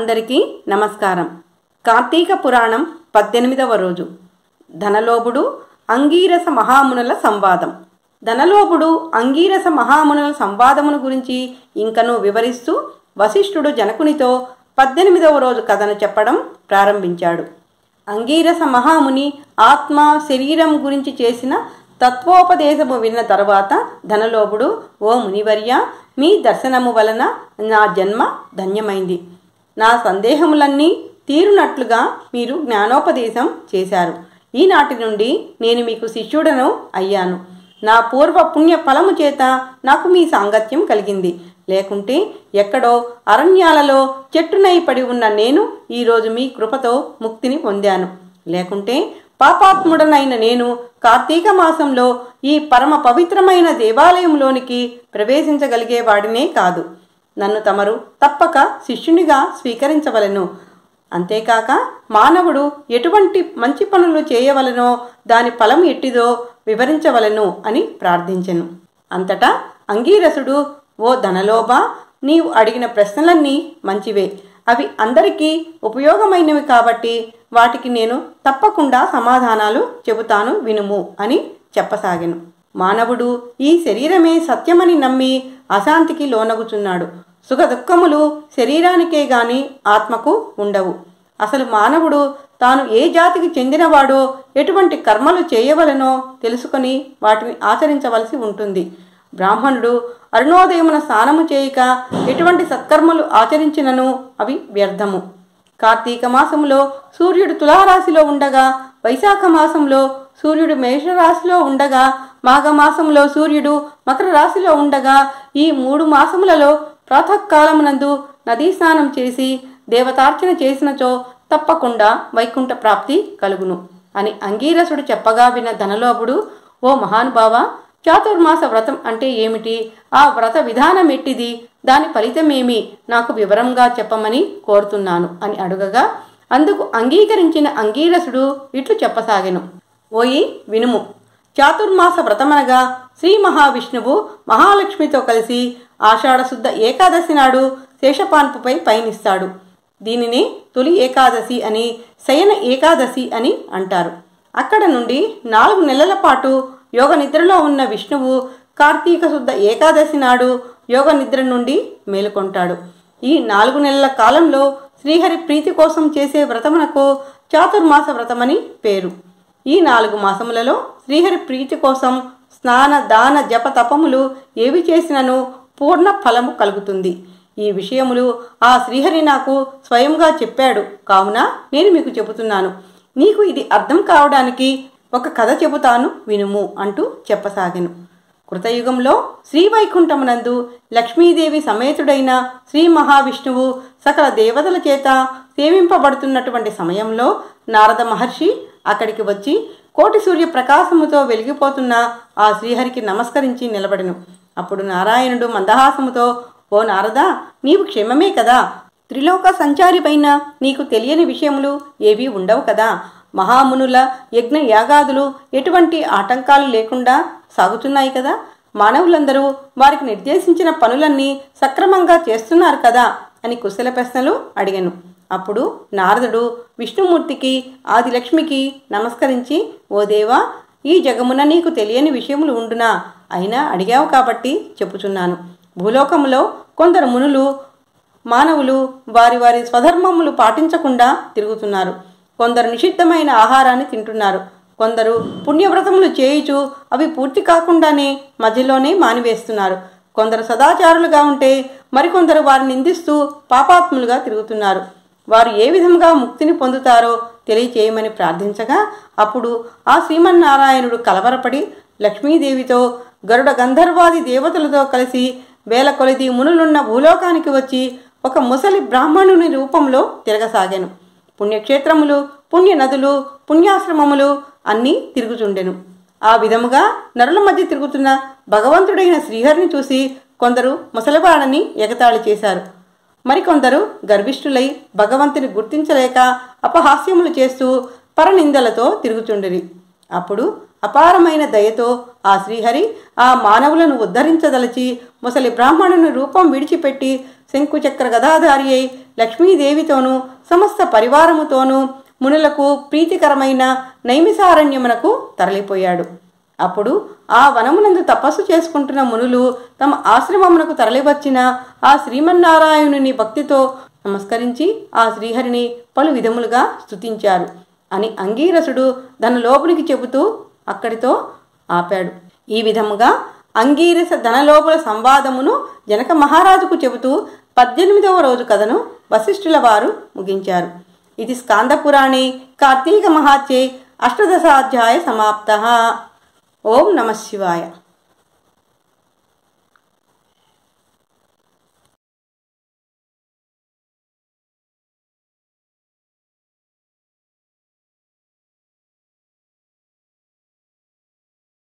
అందరికీ నమస్కారం కార్తీక పురాణం పద్దెనిమిదవ రోజు ధనలోభుడు అంగీరస మహామునుల సంవాదం ధనలోభుడు అంగీరస మహామునుల సంవాదమును గురించి ఇంకను వివరిస్తూ వశిష్ఠుడు జనకునితో పద్దెనిమిదవ రోజు కథను చెప్పడం ప్రారంభించాడు అంగీరస మహాముని ఆత్మ శరీరం గురించి చేసిన తత్వోపదేశము విన్న తరువాత ధనలోభుడు ఓ మునివర్య మీ దర్శనము వలన నా జన్మ ధన్యమైంది నా సందేహములన్నీ తీరునట్లుగా మీరు జ్ఞానోపదేశం చేశారు ఈనాటి నుండి నేను మీకు శిష్యుడను అయ్యాను నా పూర్వ పుణ్య ఫలము చేత నాకు మీ సాంగత్యం కలిగింది లేకుంటే ఎక్కడో అరణ్యాలలో చెట్టునై పడి ఉన్న నేను ఈరోజు మీ కృపతో ముక్తిని పొందాను లేకుంటే పాపాత్ముడనైన నేను కార్తీక మాసంలో ఈ పరమ పవిత్రమైన దేవాలయంలోనికి ప్రవేశించగలిగేవాడినే కాదు నన్ను తమరు తప్పక శిష్యునిగా స్వీకరించవలెను అంతేకాక మానవుడు ఎటువంటి మంచి పనులు చేయవలనో దాని ఫలం ఎట్టిదో వివరించవలెను అని ప్రార్థించెను అంతటా అంగీరసుడు ఓ ధనలోభ నీవు అడిగిన ప్రశ్నలన్నీ మంచివే అవి అందరికీ ఉపయోగమైనవి కాబట్టి వాటికి నేను తప్పకుండా సమాధానాలు చెబుతాను వినుము అని చెప్పసాగెను మానవుడు ఈ శరీరమే సత్యమని నమ్మి అశాంతికి లోనగుచున్నాడు సుఖ దుఃఖములు శరీరానికే గాని ఆత్మకు ఉండవు అసలు మానవుడు తాను ఏ జాతికి చెందినవాడో ఎటువంటి కర్మలు చేయవలనో తెలుసుకొని వాటిని ఆచరించవలసి ఉంటుంది బ్రాహ్మణుడు అరుణోదయమున స్నానము చేయక ఎటువంటి సత్కర్మలు ఆచరించినను అవి వ్యర్థము కార్తీక మాసములో సూర్యుడు తులారాశిలో ఉండగా వైశాఖ మాసంలో సూర్యుడు మేషరాశిలో ఉండగా మాఘమాసంలో సూర్యుడు మకర రాశిలో ఉండగా ఈ మూడు మాసములలో ప్రాతకాలమునందు నదీ స్నానం చేసి దేవతార్చన చేసినచో తప్పకుండా వైకుంఠ ప్రాప్తి కలుగును అని అంగీరసుడు చెప్పగా విన్న ధనలోభుడు ఓ మహానుభావ చాతుర్మాస వ్రతం అంటే ఏమిటి ఆ వ్రత విధానం ఎట్టిది దాని ఫలితమేమి నాకు వివరంగా చెప్పమని కోరుతున్నాను అని అడుగగా అందుకు అంగీకరించిన అంగీరసుడు ఇట్లు చెప్పసాగెను ఓయి వినుము చాతుర్మాస వ్రతమనగా శ్రీ మహావిష్ణువు మహాలక్ష్మితో కలిసి ఆషాఢశుద్ధ ఏకాదశి నాడు శేషపాన్పుపై పయనిస్తాడు దీనిని తొలి ఏకాదశి అని శయన ఏకాదశి అని అంటారు అక్కడ నుండి నాలుగు నెలల పాటు యోగ నిద్రలో ఉన్న విష్ణువు కార్తీక శుద్ధ ఏకాదశి నాడు యోగ నిద్ర నుండి మేలుకొంటాడు ఈ నాలుగు నెలల కాలంలో శ్రీహరి ప్రీతి కోసం చేసే వ్రతమునకు చాతుర్మాస వ్రతమని పేరు ఈ నాలుగు మాసములలో శ్రీహరి ప్రీతి కోసం స్నాన దాన జప తపములు ఏవి చేసినను పూర్ణ ఫలము కలుగుతుంది ఈ విషయములు ఆ శ్రీహరి నాకు స్వయంగా చెప్పాడు కావున నేను మీకు చెబుతున్నాను నీకు ఇది అర్థం కావడానికి ఒక కథ చెబుతాను వినుము అంటూ చెప్పసాగెను కృతయుగంలో శ్రీవైకుంఠమునందు లక్ష్మీదేవి సమేతుడైన శ్రీ మహావిష్ణువు సకల దేవతల చేత సేవింపబడుతున్నటువంటి సమయంలో నారద మహర్షి అక్కడికి వచ్చి కోటి సూర్య ప్రకాశముతో వెలిగిపోతున్న ఆ శ్రీహరికి నమస్కరించి నిలబడెను అప్పుడు నారాయణుడు మందహాసముతో ఓ నారద నీవు క్షేమమే కదా త్రిలోక సంచారిపైన నీకు తెలియని విషయములు ఏవీ ఉండవు కదా మహామునుల యజ్ఞ యాగాదులు ఎటువంటి ఆటంకాలు లేకుండా సాగుతున్నాయి కదా మానవులందరూ వారికి నిర్దేశించిన పనులన్నీ సక్రమంగా చేస్తున్నారు కదా అని కుశల ప్రశ్నలు అడిగాను అప్పుడు నారదుడు విష్ణుమూర్తికి ఆదిలక్ష్మికి నమస్కరించి ఓ దేవా ఈ జగమున నీకు తెలియని విషయములు ఉండునా అయినా అడిగావు కాబట్టి చెప్పుచున్నాను భూలోకములో కొందరు మునులు మానవులు వారి వారి స్వధర్మములు పాటించకుండా తిరుగుతున్నారు కొందరు నిషిద్ధమైన ఆహారాన్ని తింటున్నారు కొందరు పుణ్యవ్రతములు చేయుచు అవి పూర్తి కాకుండానే మధ్యలోనే మానివేస్తున్నారు కొందరు సదాచారులుగా ఉంటే మరికొందరు వారిని నిందిస్తూ పాపాత్ములుగా తిరుగుతున్నారు వారు ఏ విధంగా ముక్తిని పొందుతారో తెలియచేయమని ప్రార్థించగా అప్పుడు ఆ శ్రీమన్నారాయణుడు కలవరపడి లక్ష్మీదేవితో గరుడ గంధర్వాది దేవతలతో కలిసి వేల కొలిది మునులున్న భూలోకానికి వచ్చి ఒక ముసలి బ్రాహ్మణుని రూపంలో తిరగసాగాను పుణ్యక్షేత్రములు పుణ్య నదులు పుణ్యాశ్రమములు అన్నీ తిరుగుచుండెను ఆ విధముగా నరుల మధ్య తిరుగుతున్న భగవంతుడైన శ్రీహరిని చూసి కొందరు ముసలివాడని ఎగతాళి చేశారు మరికొందరు గర్విష్ఠులై భగవంతుని గుర్తించలేక అపహాస్యములు చేస్తూ పరనిందలతో తిరుగుచుండిరి అప్పుడు అపారమైన దయతో ఆ శ్రీహరి ఆ మానవులను ఉద్ధరించదలచి ముసలి బ్రాహ్మణుని రూపం విడిచిపెట్టి శంకుచక్ర గదాధారి అయి లక్ష్మీదేవితోనూ సమస్త పరివారముతోనూ మునులకు ప్రీతికరమైన నైమిసారణ్యమునకు తరలిపోయాడు అప్పుడు ఆ వనమునందు తపస్సు చేసుకుంటున్న మునులు తమ ఆశ్రమమునకు తరలివచ్చిన ఆ శ్రీమన్నారాయణుని భక్తితో నమస్కరించి ఆ శ్రీహరిని పలు విధములుగా స్తుతించారు అని అంగీరసుడు తన లోపునికి చెబుతూ అక్కడితో ఆపాడు ఈ విధముగా అంగీరస ధనలోపుల సంవాదమును జనక మహారాజుకు చెబుతూ పద్దెనిమిదవ రోజు కథను వశిష్ఠుల వారు ముగించారు ఇది స్కాందపురాణే కార్తీక మహాత్యే అష్టదశాధ్యాయ సమాప్త ఓం నమ శివాయ